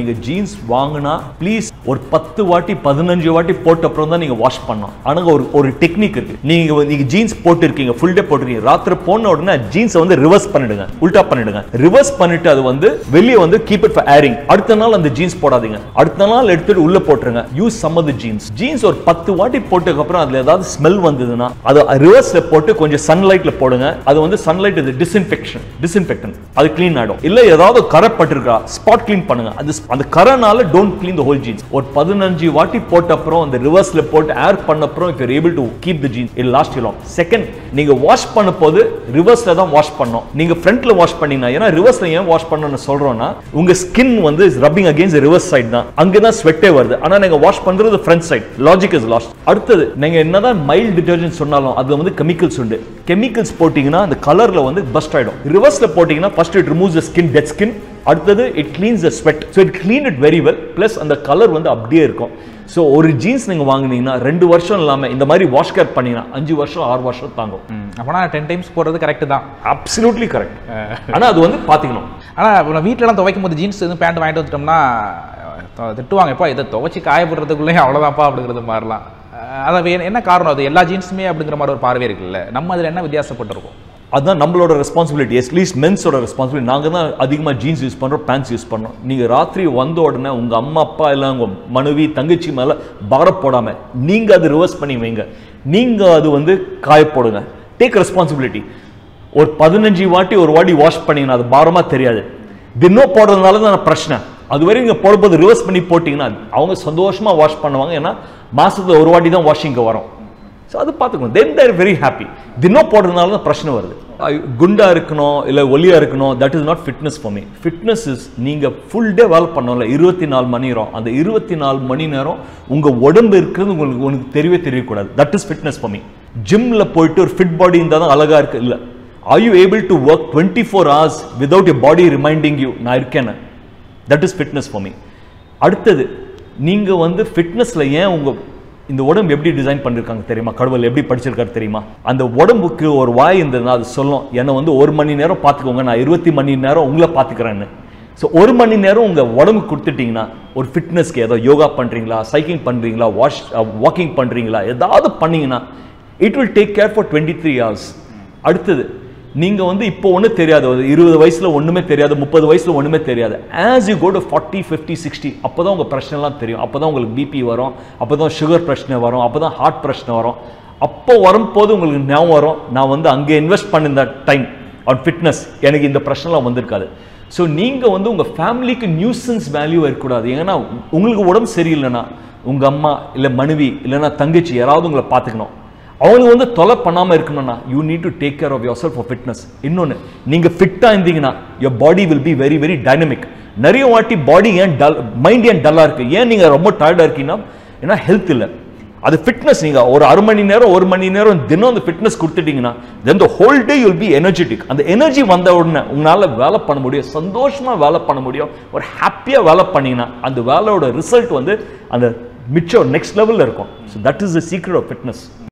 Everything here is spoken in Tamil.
நீங்க ஜீன்ஸ் வாங்கினா ப்ளீஸ் ஒரு பத்து வாட்டி பதினஞ்சு வாட்டி போட்ட அப்புறம் தான் நீங்க வாஷ் பண்ணணும் ஆனா ஒரு ஒரு டெக்னிக் இருக்கு நீங்க வந்து- நீங்க ஜீன்ஸ் போட்டிருக்கீங்க ஃபுல் டே போட்டிருக்கீங்க ராத்திரி போன உடனே ஜீன்ஸை வந்து ரிவர்ஸ் பண்ணிடுங்க உல்டா பண்ணிடுங்க ரிவர்ஸ் பண்ணிட்டு அது வந்து வெளியே வந்து கீப் இட் ஃபார் ஏரிங் அடுத்த நாள் அந்த ஜீன்ஸ் போடாதீங்க அடுத்த நாள் எடுத்துட்டு உள்ள போட்டுருங்க use some of jeans jeans ஒரு பத்து வாட்டி போட்டதுக்கு அப்புறம் அதுல ஏதாவது ஸ்மெல் வந்ததுன்னா அது ரிவர்ஸ்ல போட்டு கொஞ்சம் சன்லைட்ல போடுங்க அது வந்து சன்லைட் இது டிஸ்இன்ஃபெக்ஷன் டிஸ்இன்ஃபெக்டன் அது க்ளீன் ஆயிடும் இல்ல ஏதாவது கரை பட்டிருக்கா ஸ்பாட் க்ளீன் பண்ணுங்க அது அந்த கரைனால don't clean the whole jeans ஒரு பதினஞ்சு வாட்டி போட்ட அப்புறம் அந்த ரிவர்ஸ்ல போட்டு ஏர் பண்ண அப்புறம் if you're able to keep the jeans it last you long second நீங்க வாஷ் பண்ண போது ரிவர்ஸ்ல தான் வாஷ் பண்ணணும் நீங்க ஃப்ரண்ட்ல வாஷ் பண்ணீங்கன்னா ஏன்னா ரிவர்ஸ்ல ஏன் வாஷ் பண்ணணும்னு சொல்றோம்னா உங்க ஸ்கின் வந்து ரப்பிங் அகைன்ஸ்ட் ரிவர்ஸ் சைடு தான் அங்க தான் ஸ்வெட்டே வருது ஆனா நீங்க வாஷ் பண்றது front side logic is last அடுத்தது நீங்க என்னதான் மைல்ட் டிடர்ஜென்ட் சொன்னாலும் அதுல வந்து கெமிக்கல்ஸ் உண்டு கெமிக்கல்ஸ் போட்டீங்கன்னா அந்த கலர்ல வந்து பஸ்ட் ஆயிடும் ரிவர்ஸ்ல போட்டீங்கன்னா first it removes the skin dead skin அடுத்தது it cleans the sweat so it clean it very well plus அந்த கலர் வந்து அப்படியே இருக்கும் ஸோ ஒரு ஜீன்ஸ் நீங்கள் வாங்குனீங்கன்னா ரெண்டு வருஷம் இல்லாமல் இந்த மாதிரி வாஷ் கேர் பண்ணீங்கன்னா அஞ்சு வருஷம் ஆறு வருஷம் தாங்கும் அப்போனா டென் டைம்ஸ் போடுறது கரெக்ட் தான் அப்சல்யூட்லி கரெக்ட் ஆனால் அது வந்து பார்த்துக்கணும் ஆனால் இப்போ நான் வீட்டிலலாம் துவைக்கும் போது ஜீன்ஸ் எதுவும் பேண்ட் வாங்கிட்டு வந்துட்டோம்னா அஹ், திட்டுவாங்க எப்பா இதை துவைச்சி காயப்படுறதுக்குள்ளேயும் அவ்வளோதான்ப்பா அப்படிங்கிறது மாதிரிலாம் அஹ், அதை வே- என்ன காரணம் அது எல்லா ஜீன்ஸுமே அப்படிங்கிற மாதிரி ஒரு பார்வை இருக்குல்ல நம்ம அதில் என்ன வித்தியாசப்பட்டிருக்கோம் அதுதான் நம்மளோட ரெஸ்பான்சிபிலிட்டி அட்லீஸ்ட் மென்ஸோட ரெஸ்பான்சிபிலிட்டி நாங்கள் தான் அதிகமாக ஜீன்ஸ் யூஸ் பண்ணுறோம் பேண்ட்ஸ் யூஸ் பண்ணுறோம் நீங்கள் ராத்திரி வந்த உடனே உங்கள் அம்மா அப்பா இல்லை உங்கள் மனைவி தங்கச்சி மேலே பாரம் போடாமல் நீங்கள் அது ரிவர்ஸ் பண்ணி வைங்க நீங்கள் அது வந்து காய போடுங்க டேக் ரெஸ்பான்சிபிலிட்டி ஒரு பதினஞ்சு வாட்டி ஒரு வாட்டி வாஷ் பண்ணீங்கன்னா அது பாரமாக தெரியாது தினம் போடுறதுனால தான் பிரச்சனை அது வரை நீங்கள் போடும்போது ரிவர்ஸ் பண்ணி போட்டிங்கன்னா அவங்க சந்தோஷமாக வாஷ் பண்ணுவாங்க ஏன்னா மாசத்துல ஒரு வாட்டி தான் வாஷிங்க்கு வரும் ஸோ அது பார்த்துக்கணும் தென் தேர் வெரி ஹாப்பி தினம் போடுறதுனால தான் பிரச்சனை வருது ஐ- குண்டா இருக்கணும் இல்லை ஒல்லியா இருக்கணும் that is not fitness for me fitness is நீங்கள் ஃபுல் டே வேலை பண்ணோம்ல இருபத்தி நாலு மணி நேரம் அந்த இருபத்தி நாலு மணி நேரம் உங்கள் உடம்பு இருக்கிறது உங்களுக்கு உனக்கு தெரியவே தெரியக்கூடாது that is fitness for me ஜிம்மில் போயிட்டு ஒரு ஃபிட் பாடி இருந்தால் தான் அழகா இருக்கு இல்லை are you able to work twenty four hours without a body reminding you நான் இருக்கேன்னு that is fitness for me அடுத்தது நீங்க வந்து ஃபிட்னஸ்ல ஏன் உங்க இந்த உடம்பு எப்படி டிசைன் பண்ணிருக்காங்க தெரியுமா கடவுள் எப்படி படிச்சிருக்காரு தெரியுமா அந்த உடம்புக்கு ஒரு வாய் இருந்ததுன்னா அது சொல்லும் என்னை வந்து ஒரு மணி நேரம் பார்த்துக்கோங்க நான் இருபத்தி மணி நேரம் உங்களை பார்த்துக்கிறேன்னு ஸோ ஒரு மணி நேரம் உங்க உடம்பு கொடுத்துட்டீங்கன்னா ஒரு ஃபிட்னஸ்க்கு ஏதோ யோகா பண்றீங்களா சைக்கிங் பண்றீங்களா வாஷ் வாக்கிங் பண்றீங்களா ஏதாவது பண்ணீங்கன்னா it will take care for twenty three hours அடுத்தது நீங்க வந்து இப்போ ஒன்றும் தெரியாது ஒரு இருபது வயசுல ஒண்ணுமே தெரியாது முப்பது வயசுல ஒண்ணுமே தெரியாது as you go to forty fifty sixty அப்பதான் உங்க பிரச்சனைலாம் தெரியும் அப்பதான் உங்களுக்கு பிபி வரும் அப்பதான் சுகர் பிரச்சனை வரும் அப்பதான் ஹார்ட் பிரச்சனை வரும் அப்போ வரும்போது உங்களுக்கு ஞாபகம் வரும் நான் வந்து அங்கே இன்வெஸ்ட் பண்ணிருந்த டைம் ஆன் ஃபிட்னஸ் எனக்கு இந்த பிரச்சனைலாம் வந்திருக்காது ஸோ நீங்க வந்து உங்க ஃபேமிலிக்கு நியூசன்ஸ் வேல்யூ இருக்கக்கூடாது ஏன்னா உங்களுக்கு உடம்பு சரியில்லைன்னா உங்க அம்மா இல்லை மனைவி இல்லைன்னா தங்கச்சி யாராவது உங்களை பார்த்துக்கணும் அவங்களுக்கு வந்து தொலை பண்ணாம இருக்கணும்னா you need to take care of yourself for fitness இன்னொன்று நீங்க ஃபிட்டா இருந்தீங்கன்னா your body will be very very dynamic நிறைய வாட்டி பாடி ஏன் டல் மைண்ட் ஏன் டல்லா இருக்கு ஏன் நீங்க ரொம்ப டயர்டா இருக்கீங்கன்னா ஏன்னா ஹெல்த் இல்லை அது ஃபிட்னஸ் நீங்க ஒரு அரை மணி நேரம் ஒரு மணி நேரம் தினம் அந்த ஃபிட்னஸ் கொடுத்துட்டீங்கன்னா then the whole day you'll be energetic அந்த எனர்ஜி வந்த உடனே உங்களால வேலை பண்ண முடியும் சந்தோஷமா வேலை பண்ண முடியும் ஒரு ஹாப்பியா வேலை பண்ணீங்கன்னா அந்த வேலையோட ரிசல்ட் வந்து அந்த மிச்சம் நெக்ஸ்ட் லெவல்ல இருக்கும் so that is the secret of fitness